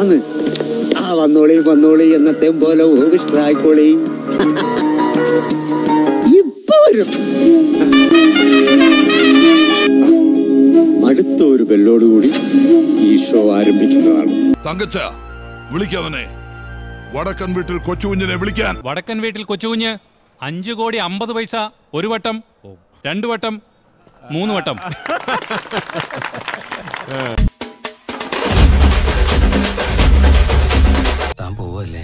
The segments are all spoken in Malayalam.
ആന്ന് ആ വന്നോളി വന്നോളി എന്നത്തേം പോലെ ഓവിഷ്ടായിക്കോളി ഇപ്പൊ വരും അടുത്ത ഒരു ബെല്ലോടുകൂടി ഈ ഷോ ആരംഭിക്കുന്നതാണ് തങ്കച്ച വിളിക്കവനെ വടക്കൻ വീട്ടിൽ കൊച്ചുകുഞ്ഞിനെ വിളിക്കാൻ വടക്കൻ വീട്ടിൽ കൊച്ചുകുഞ്ഞ് അഞ്ചു കോടി അമ്പത് പൈസ ഒരു വട്ടം രണ്ടു വട്ടം മൂന്ന് വട്ടം താൻ പോവല്ലേ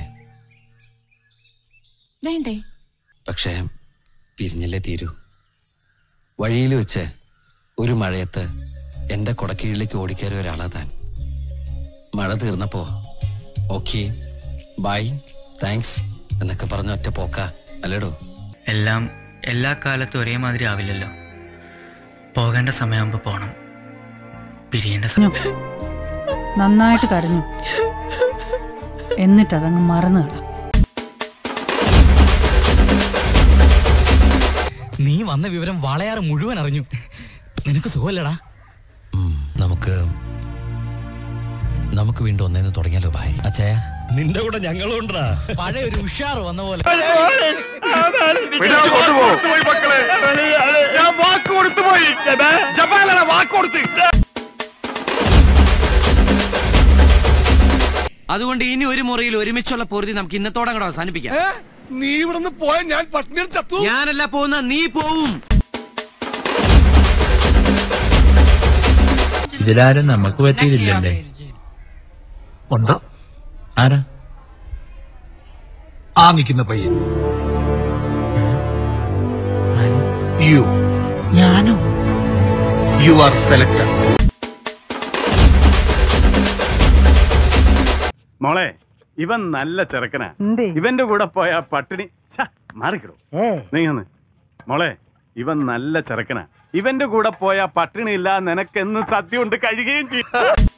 വേണ്ടേ പക്ഷേ പിരിഞ്ഞല്ലേ തീരൂ വഴിയിൽ വെച്ച് ഒരു മഴയത്ത് എന്റെ കൊടക്കീഴിലേക്ക് ഓടിക്കയറിയ ഒരാളാ താൻ മഴ തീർന്നപ്പോ ഓക്കെ ബൈ താങ്ക്സ് എന്നൊക്കെ പറഞ്ഞ ഒറ്റ പോക്ക അല്ലേടോ എല്ലാം എല്ലാ കാലത്തും ഒരേമാതിരി ആവില്ലല്ലോ പോകേണ്ട സമയമാകുമ്പോൾ പോകണം പിരിയേണ്ട സമയം നന്നായിട്ട് കരഞ്ഞു എന്നിട്ട് അതങ്ങ് മറന്നു കളാം നീ വന്ന വിവരം വളയാറ് മുഴുവൻ അറിഞ്ഞു നിനക്ക് സുഖമല്ലടാ ഉം, നമുക്ക് നമുക്ക് വീണ്ടും ഒന്നേന്ന് തുടങ്ങിയാലോ ബായ് അച്ഛയ നിന്റെ കൂടെ ഞങ്ങളും ഉണ്ടാ പഴയ ഒരു ഉഷാർ വന്ന പോലെ അതുകൊണ്ട് ഇനി ഒരു മുറിയിൽ ഒരുമിച്ചുള്ള പൊറുതി നമുക്ക് ഇന്നത്തോടെ കൂടെ അവസാനിപ്പിക്കാം നീ ഇവിടുന്ന് പോയ ഞാൻ പട്ടിണി ചത്തു ഞാനല്ല പോകുന്ന നീ പോവും ഇതിലാരും നമുക്ക് പറ്റിയില്ലല്ലേ ഉണ്ട് ആരാ ആ നിൽക്കുന്ന പയ്യൻ യു ഞാനോ യു ആർ സെലക്ടഡ് മോളെ ഇവൻ നല്ല ചെറുക്കനാ ഇവന്റെ കൂടെ പോയ പട്ടിണി ഛ, മാറിക്കിടും നീങ്ങന്ന് മോളെ ഇവൻ നല്ല ചെറുക്കനാ ഇവന്റെ കൂടെ പോയ പട്ടിണി ഇല്ല നിനക്കെന്ന് സദ്യ കൊണ്ട് കഴിയുകയും ചെയ്യും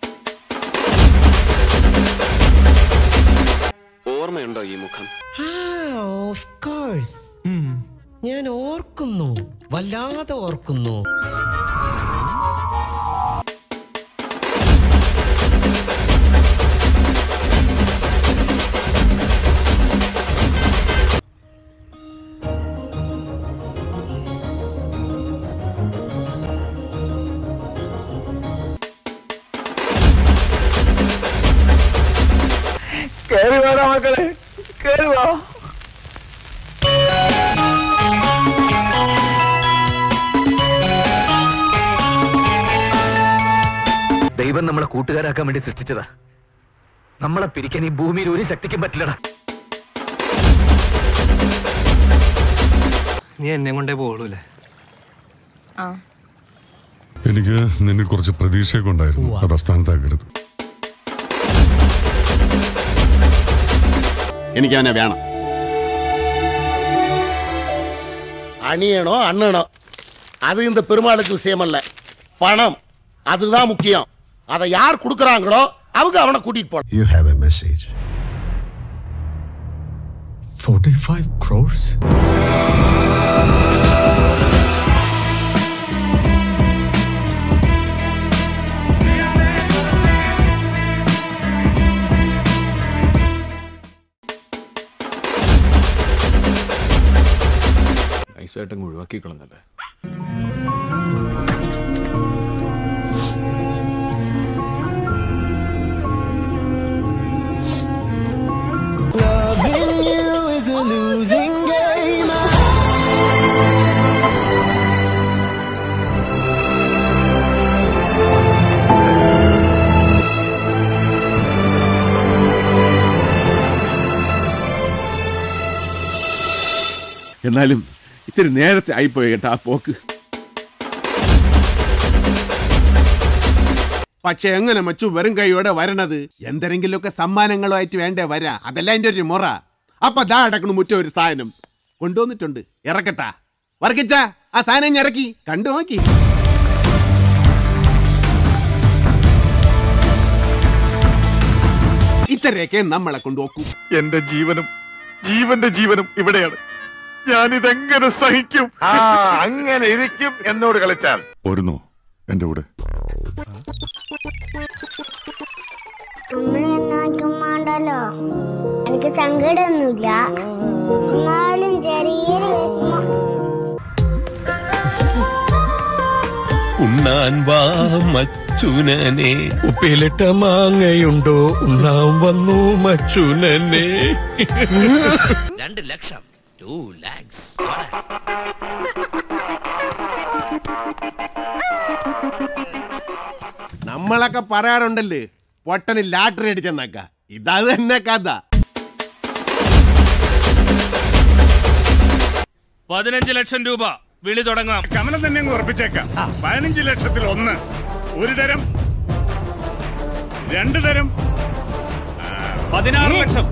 ഓർമ്മയുണ്ടോ ഈ മുഖം ഓഫ് കോഴ്സ് ഞാൻ ഓർക്കുന്നു വല്ലാതെ ഓർക്കുന്നു കേറി വേടാ മക്കളെ കേറി വാ ദൈവം നമ്മളെ കൂട്ടുകാരാക്കാൻ വേണ്ടി സൃഷ്ടിച്ചതാ നമ്മളെ പിരിക്കാൻ ഈ ഭൂമിയിൽ ഒരു ശക്തിക്കും പറ്റില്ലടാ നീ എന്നെ കൊണ്ടേ പോളൂല്ലേ എനിക്ക് നിന്നിൽ കുറച്ച് പ്രതീക്ഷയൊക്കെ ഉണ്ടായിരുന്നു അത് അസ്ഥാനത്താക്കരുത് എനിക്ക് അവനെ വേണം அணியனோ அண்ணனோ அது இந்த பெருமாளுக்கு விஷயம் அல்ல பணம் அதுதான் முக்கியம் அதை யார் கொடுக்கறாங்களோ அவங்க அவனை கூட்டிட்டு போலாம் You have a message. 45 crores? നൈസായിട്ട് ഒഴിവാക്കി കളഞ്ഞല്ലേ എന്നാലും ഇത്തിരി നേരത്തെ ആയിപ്പോയി കേട്ടോ ആ പോക്ക് പക്ഷെ എങ്ങനെ മച്ചു വെറും കൈയോടെ വരണത് എന്തെങ്കിലുമൊക്കെ സമ്മാനങ്ങളുമായിട്ട് വേണ്ടേ വരാ അതല്ല എൻ്റെ ഒരു മുറ അപ്പൊ ദാ അടക്കണു മുറ്റ ഒരു സാധനം കൊണ്ടുവന്നിട്ടുണ്ട് ഇറക്കട്ടാ വർക്കിച്ച ആ സാധനം ഞാൻ ഇറക്കി കണ്ടു നോക്കി ഇത്രയൊക്കെ നമ്മളെ കൊണ്ടുപോക്കൂ എന്റെ ജീവനും ജീവന്റെ ജീവനും ഇവിടെയാണ് ഞാനിതെങ്ങനെ സഹിക്കും അങ്ങനെ ഇരിക്കും എന്നോട് കളിച്ചാൽ പോരുന്നു എന്റെ കൂടെ I'm അറിയാലോ എനിക്ക് സങ്കടമൊന്നുമില്ല എന്നാലും ചെറിയൊരു വിഷമം ഉണ്ണാൻ വാ മച്ചുനനെ ഉപ്പിലിട്ട മാങ്ങയുണ്ടോ ഉണ്ണാൻ വന്നു മച്ചുനനെ രണ്ട് ലക്ഷം ടു ലാക്സ് നമ്മളൊക്കെ പറയാറുണ്ടല്ലേ പൊട്ടന് ലാട്ടറി അടിച്ചെന്നക്ക ഇതത് തന്നെ കഥ പതിനഞ്ച് ലക്ഷം രൂപ വിളി തുടങ്ങാം കമലം തന്നെ അങ്ങ് ഉറപ്പിച്ചേക്കാം പതിനഞ്ച് ലക്ഷത്തിൽ ഒന്ന് ഒരു തരം രണ്ട് തരം പതിനാറ് ലക്ഷം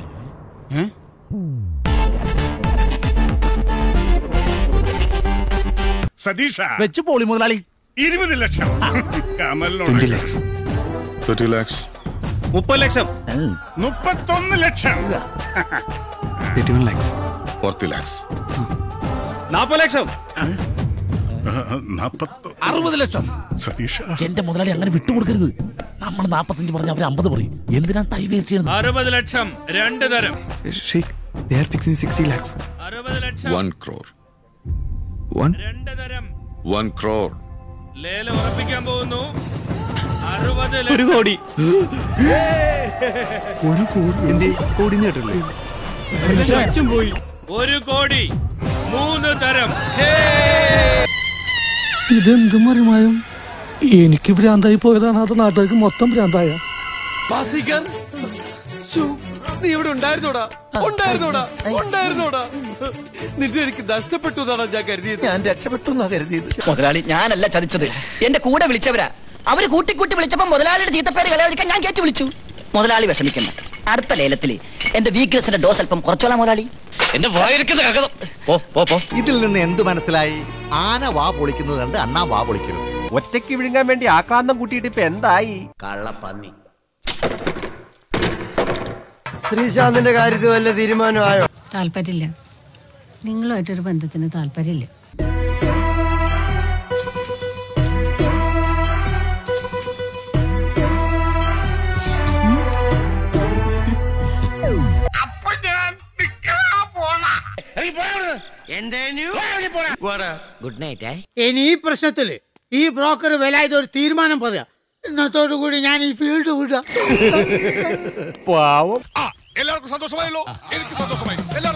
സതീഷ വെച്ച് പോളി മുതലാളി ഇരുപത് ലക്ഷം കമലിനോട് തേർട്ടി ലാക്സ് മുപ്പത് ലക്ഷം മുപ്പത്തൊന്ന് ലക്ഷം ഫോർട്ടി ലാക്സ് നാപ്പത് ലക്ഷം അറുപത് ലക്ഷം സതീഷ എന്റെ മുതലാളി അങ്ങനെ വിട്ടുകൊടുക്കരുത് നമ്മൾ നാപ്പത്തഞ്ച് പറഞ്ഞ അവർ അമ്പത് പറയും എന്തിനാ ടൈം വേസ്റ്റ് ചെയ്യുന്നത് അറുപത് ലക്ഷം രണ്ട് തരം അറുപത് ലക്ഷം വൺ ക്രോർ രണ്ട് തരം വൺ ക്രോർ ലേലം ഉറപ്പിക്കാൻ പോകുന്നു അറുപത് ഒരു കോടി ഒരു കോടി കോടി നേട്ടല്ലേ ലക്ഷം പോയി ഒരു കോടി മൂന്ന് തരം ഇതെന്ത് മറിമായും എനിക്ക് ഭ്രാന്തായി പോയതാണ് അത് നാട്ടുകാർക്ക് മൊത്തം ഭ്രാന്തായ നീ ഇവിടെ ഉണ്ടായിരുന്നോടാ ഉണ്ടായിരുന്നോടാ ഉണ്ടായിരുന്നോടാ നിന്നെ എനിക്ക് നഷ്ടപ്പെട്ടു എന്നാണ് ഞാൻ കരുതിയത് ഞാൻ രക്ഷപ്പെട്ടു എന്നാ കരുതിയത് മുതലാളി ഞാനല്ല ചതിച്ചത് എന്റെ കൂടെ വിളിച്ചവരാ അവര് കൂട്ടിക്കൂട്ടി വിളിച്ചപ്പോ മുതലാളിയുടെ ചീത്തപ്പേര് കളയാതിരിക്കാൻ ഞാൻ കയറ്റി വിളിച്ചു മുതലാളി വിഷമിക്കണ്ട അടുത്ത ലേലത്തില് എന്റെ വീക്ക്നെസിന്റെ ഡോസ് അല്പം കുറച്ചോളാം മുതലാളി എന്റെ വായിരിക്കുന്ന കകതം പോ പോ പോ ഇതിൽ നിന്ന് എന്ത് മനസ്സിലായി ആന വാ പൊളിക്കുന്നത് കണ്ട് അണ്ണാ വാ പൊളിക്കരുത് ഒറ്റയ്ക്ക് വിഴുങ്ങാൻ വേണ്ടി ആക്രാന്തം കൂട്ടിയിട്ട് ഇപ്പൊ എന്തായി കള്ളപ്പന്നി ശ്രീശാന്തിന്റെ കാര്യത്തിൽ വല്ല തീരുമാനമായോ താല്പര്യമില്ല നിങ്ങളുമായിട്ടൊരു ബന്ധത്തിന് താല്പര്യമില്ല ഗുഡ് നൈറ്റ് ഇനി ഈ പ്രശ്നത്തില് ഈ ബ്രോക്കർ വില ഒരു തീരുമാനം പറയാം ഇന്നത്തോടു കൂടി ഞാൻ ഈ ഫീൽഡ് വിടാം പാവം എല്ലാവർക്കും സന്തോഷമായല്ലോ എനിക്ക് സന്തോഷമായി